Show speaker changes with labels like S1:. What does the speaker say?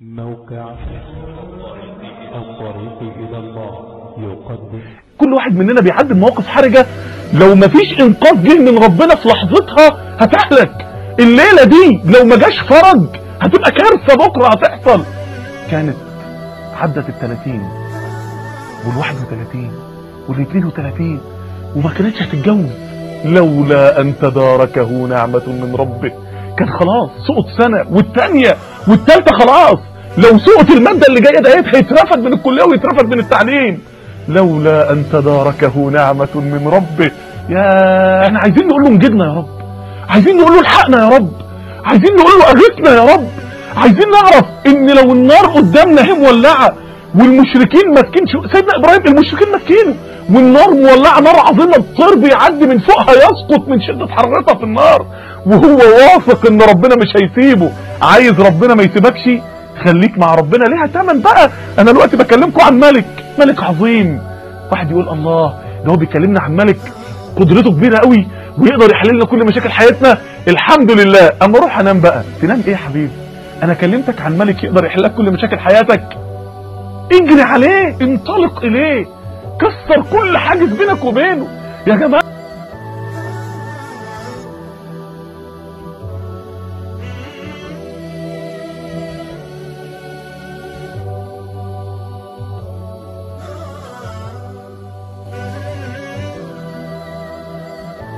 S1: موقع الطريق إلى الله يقدم
S2: كل واحد مننا بيعدي بمواقف حرجة لو مفيش انقاذ جه من ربنا في لحظتها هتهلك الليلة دي لو ما جاش فرج هتبقى كارثة بكرة هتحصل كانت عدت التلاتين والواحد وتلاتين والاثنين وتلاتين وما كانتش هتتجوز لولا ان تداركه نعمة من ربه كان خلاص سقط سنة والتانية والتالتة خلاص لو سقط المادة اللي جاية دهيت هيترفد من الكلية ويترفد من التعليم لولا ان تداركه نعمة من ربه يا احنا عايزين نقول له انجدنا يا رب عايزين نقول له الحقنا يا رب عايزين نقول له اغثنا يا رب عايزين نعرف ان لو النار قدامنا هي مولعة والمشركين ماسكين شو... سيدنا ابراهيم المشركين ماسكينه والنار مولعة نار عظيمة الطير بيعدي من فوقها يسقط من شدة حرارتها في النار وهو واثق ان ربنا مش هيسيبه عايز ربنا ما يسيبكش خليك مع ربنا ليها تمن بقى انا دلوقتي بكلمكم عن ملك ملك عظيم واحد يقول الله ده هو بيكلمنا عن ملك قدرته كبيرة قوي ويقدر يحل لنا كل مشاكل حياتنا الحمد لله اما اروح انام بقى تنام ايه يا حبيبي انا كلمتك عن ملك يقدر يحل لك كل مشاكل حياتك اجري عليه انطلق اليه كسر كل حاجز بينك وبينه يا جماعة